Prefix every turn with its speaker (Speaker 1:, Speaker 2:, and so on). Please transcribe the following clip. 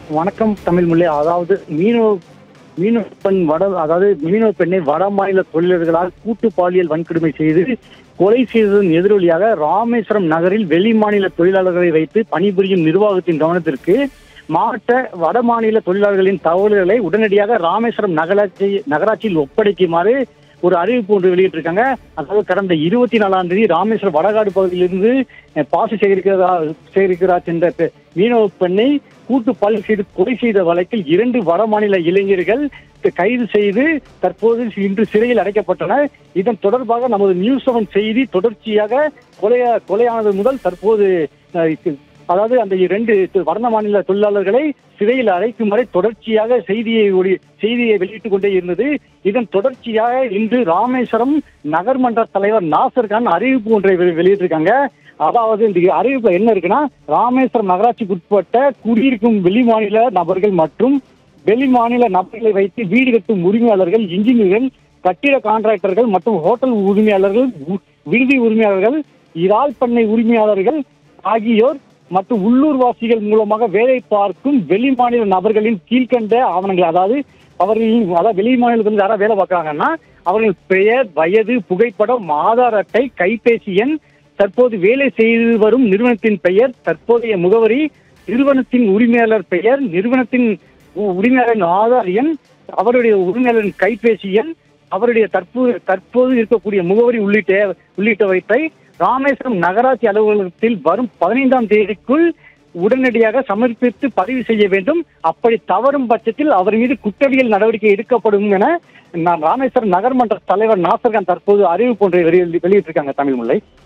Speaker 1: வணக்கம் தமிழ் முல்லை அதாவது மீனவ மீனவ பெண் வட அதாவது மீனவ பெண்ணை வட மாநில தொழிலாளர்களால் கூட்டு பாலியல் வன்கொடுமை செய்து கொலை செய்ததன் எதிரொலியாக ராமேஸ்வரம் நகரில் வெளி மாநில தொழிலாளர்களை வைத்து பணிபுரியும் நிர்வாகத்தின் கவனத்திற்கு மாவட்ட வட மாநில தொழிலாளர்களின் தகவல்களை உடனடியாக ராமேஸ்வரம் நகராட்சி நகராட்சியில் ஒப்படைக்குமாறு ஒரு அறிவிப்பு ஒன்று வெளியிட்டிருக்காங்க அதாவது கடந்த இருபத்தி நாலாம் தேதி ராமேஸ்வரம் வடகாடு பகுதியிலிருந்து அஹ், பாசி சேகரிக்கிறதா சேகரிக்கிறா சென்ற பெ- மீனவ பெண்ணை கூட்டு பாலியல் செய்து கொலை செய்த வழக்கில் இரண்டு வட மாநில இளைஞர்கள் கைது செய்து தற்போது இன்று சிறையில் அடைக்கப்பட்டனர் இதன் தொடர்பாக நமது நியூஸ் செவன் செய்தி தொடர்ச்சியாக கொலையா கொலையானது முதல் தற்போது அஹ், இது- அதாவது அந்த இரண்டு வர்ண மாநில தொழிலாளர்களை சிறையில் அடைக்கும் வரை தொடர்ச்சியாக செய்தியை ஒளி- செய்தியை வெளியிட்டுக் கொண்டே இருந்தது இதன் தொடர்ச்சியாக இன்று ராமேஸ்வரம் நகர்மன்ற தலைவர் நாசர் கான் அறிவிப்பு ஒன்றை வெளி- வெளியிட்டிருக்காங்க அதாவது இந்த அறிவிப்பு என்ன இருக்குன்னா ராமேஸ்வரம் நகராட்சிக்கு உட்பட்ட குடியிருக்கும் வெளி மாநில நபர்கள் மற்றும் வெளி மாநில நபர்களை வைத்து வீடு கட்டும் உரிமையாளர்கள் இன்ஜினியர்கள் கட்டிட கான்ட்ராக்டர்கள் மற்றும் ஹோட்டல் உரிமையாளர்கள் உ- விடுதி உரிமையாளர்கள் இறால் பண்ணை உரிமையாளர்கள் ஆகியோர் மற்றும் உள்ளூர்வாசிகள் மூலமாக வேலை பார்க்கும் வெளி மாநில நபர்களின் கீழ்கண்ட ஆவணங்கள் அதாவது அவர்களின் அதாவது வெளி மாநிலத்தில் யாராவது வேலை பார்க்கறாங்கன்னா அவர்கள் பெயர் வயது புகைப்படம் ஆதார் அட்டை கைபேசி எண் தற்போது வேலை செய்து வரும் நிறுவனத்தின் பெயர் தற்போதைய முகவரி நிறுவனத்தின் உரிமையாளர் பெயர் நிறுவனத்தின் உ- உரிமையாளரின் ஆதார் எண் அவருடைய உரிமையாளரின் கைபேசி எண் அவருடைய தற்போது தற்போது இருக்கக்கூடிய முகவரி உள்ளிட்ட உள்ளிட்டவற்றை ராமேஸ்வரம் நகராட்சி அலுவலகத்தில் வரும் பதினைந்தாம் தேதிக்குள் உடனடியாக சமர்ப்பித்து பதிவு செய்ய வேண்டும் அப்படி தவறும் பட்சத்தில் அவர் மீது குற்றவியல் நடவடிக்கை எடுக்கப்படும் என நான் ராமேஸ்வரம் நகர்மன்ற தலைவர் நாசர்கான் தற்போது அறிவிப்பு ஒன்றை வெளியிட்டு- வெளியிட்டிருக்காங்க தமிழ் முல்லை